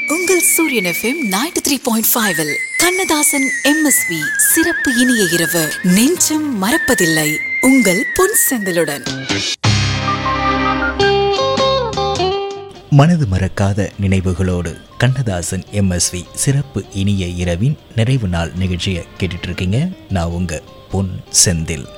உங்கள் Suryan FM ninety three point five Kannadasan MSV சிறப்பு இனிய இரவு நெஞ்சம் மறப்பதில்லை உங்கள் பொன் செந்திலுடன் மனது மறக்காத நினைவுகளோடு கண்ணதாசன் எம்எஸ்வி சிறப்பு இனிய இரவின் நிறைவு நாள் நிகழ்ச்சியை கேட்டுட்டு இருக்கீங்க நான் உங்க பொன் செந்தில்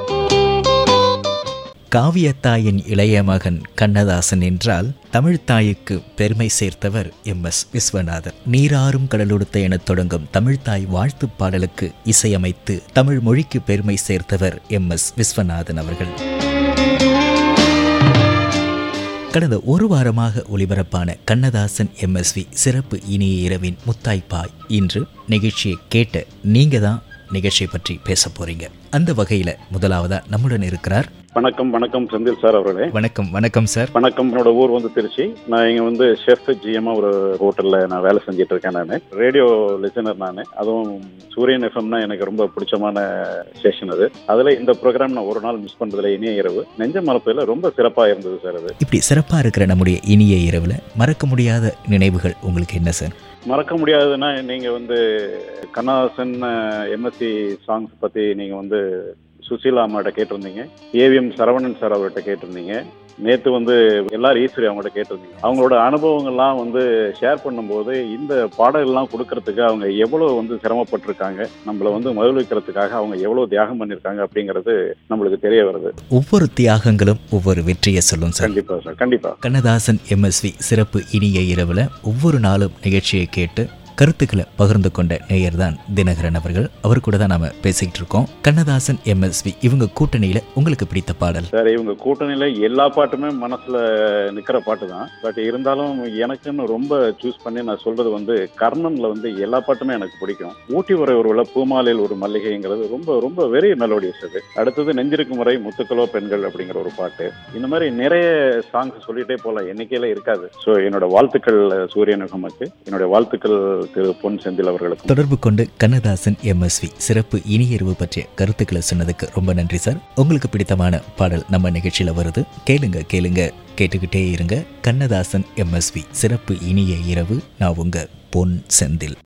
காவியத்தாயின் இளைய மகன் கண்ணதாசன் என்றால் தமிழ்த்தாய்க்கு பெருமை சேர்த்தவர் எம் எஸ் விஸ்வநாதன் நீராறும் கடலுடுத்த எனத் தொடங்கும் தமிழ்த்தாய் வாழ்த்துப் பாடலுக்கு இசையமைத்து தமிழ் மொழிக்கு பெருமை சேர்த்தவர் எம் எஸ் விஸ்வநாதன் அவர்கள் கடந்த ஒரு வாரமாக ஒளிபரப்பான கண்ணதாசன் எம்எஸ்வி சிறப்பு இனிய இரவின் முத்தாய்ப்பாய் இன்று நிகழ்ச்சியை கேட்ட நீங்க தான் நிகழ்ச்சியை பற்றி பேச போறீங்க அந்த வகையில முதலாவதா நம்முடன் இருக்கிறார் வணக்கம் வணக்கம் செந்தில் சார் அவர்களே வணக்கம் வணக்கம் சார் வணக்கம் என்னோட ஊர் வந்து திருச்சி நான் இங்க வந்து ஷெஃப் ஜிஎம்மா ஒரு ஹோட்டல்ல நான் வேலை செஞ்சுட்டு இருக்கேன் நான் ரேடியோ லிசனர் நான் அதுவும் சூரியன் எஃப்எம்னா எனக்கு ரொம்ப பிடிச்சமான ஸ்டேஷன் அது அதுல இந்த ப்ரோக்ராம் நான் ஒரு நாள் மிஸ் பண்றதுல இனிய இரவு நெஞ்ச மரப்பில் ரொம்ப சிறப்பா இருந்தது சார் அது இப்படி சிறப்பா இருக்கிற நம்முடைய இனிய இரவுல மறக்க முடியாத நினைவுகள் உங்களுக்கு என்ன சார் மறக்க முடியாதுன்னா நீங்க வந்து கண்ணதாசன் எம்எஸ்சி சாங்ஸ் பத்தி நீங்க வந்து சுசீலா அம்மாட்ட கேட்டிருந்தீங்க ஏவிஎம் சரவணன் சார் அவர்கிட்ட கேட்டிருந்தீங்க நேற்று வந்து எல்லாரும் ஈஸ்வரி அவங்கள்ட்ட கேட்டிருந்தீங்க அவங்களோட அனுபவங்கள்லாம் வந்து ஷேர் பண்ணும்போது இந்த பாடல்கள்லாம் கொடுக்கறதுக்கு அவங்க எவ்வளோ வந்து சிரமப்பட்டிருக்காங்க நம்மளை வந்து மகிழ்விக்கிறதுக்காக அவங்க எவ்வளோ தியாகம் பண்ணியிருக்காங்க அப்படிங்கிறது நம்மளுக்கு தெரிய வருது ஒவ்வொரு தியாகங்களும் ஒவ்வொரு வெற்றியை சொல்லும் சார் கண்டிப்பா சார் கண்டிப்பா கண்ணதாசன் எம்எஸ்வி சிறப்பு இனிய இரவுல ஒவ்வொரு நாளும் நிகழ்ச்சியை கேட்டு கருத்துக்களை பகிர்ந்து கொண்ட நேயர் தான் தினகரன் அவர்கள் அவர் கூட தான் நாம பேசிக்கிட்டு இருக்கோம் கண்ணதாசன் எம்எஸ்வி இவங்க கூட்டணியில உங்களுக்கு பிடித்த பாடல் சார் இவங்க கூட்டணியில எல்லா பாட்டுமே மனசுல நிக்கிற பாட்டு தான் பட் இருந்தாலும் எனக்குன்னு ரொம்ப சூஸ் பண்ணி நான் சொல்றது வந்து கர்ணன்ல வந்து எல்லா பாட்டுமே எனக்கு பிடிக்கும் ஊட்டி உரை ஒரு பூமாலையில் ஒரு மல்லிகைங்கிறது ரொம்ப ரொம்ப வெரி மெலோடியஸ் அது அடுத்தது நெஞ்சிருக்கும் முறை முத்துக்களோ பெண்கள் அப்படிங்கிற ஒரு பாட்டு இந்த மாதிரி நிறைய சாங்ஸ் சொல்லிட்டே போகலாம் எண்ணிக்கையில இருக்காது ஸோ என்னோட வாழ்த்துக்கள் சூரியன் முகமக்கு என்னோட வாழ்த்துக்கள் திரு பொன் செந்தில் அவர்களுக்கு தொடர்பு கொண்டு கண்ணதாசன் எம்எஸ்வி சிறப்பு இனியர்வு பற்றிய கருத்துக்களை சொன்னதுக்கு ரொம்ப நன்றி சார் உங்களுக்கு பிடித்தமான பாடல் நம்ம நிகழ்ச்சியில வருது கேளுங்க கேளுங்க கேட்டுக்கிட்டே இருங்க கண்ணதாசன் எம்எஸ்வி சிறப்பு இனிய இரவு நான் உங்க பொன் செந்தில்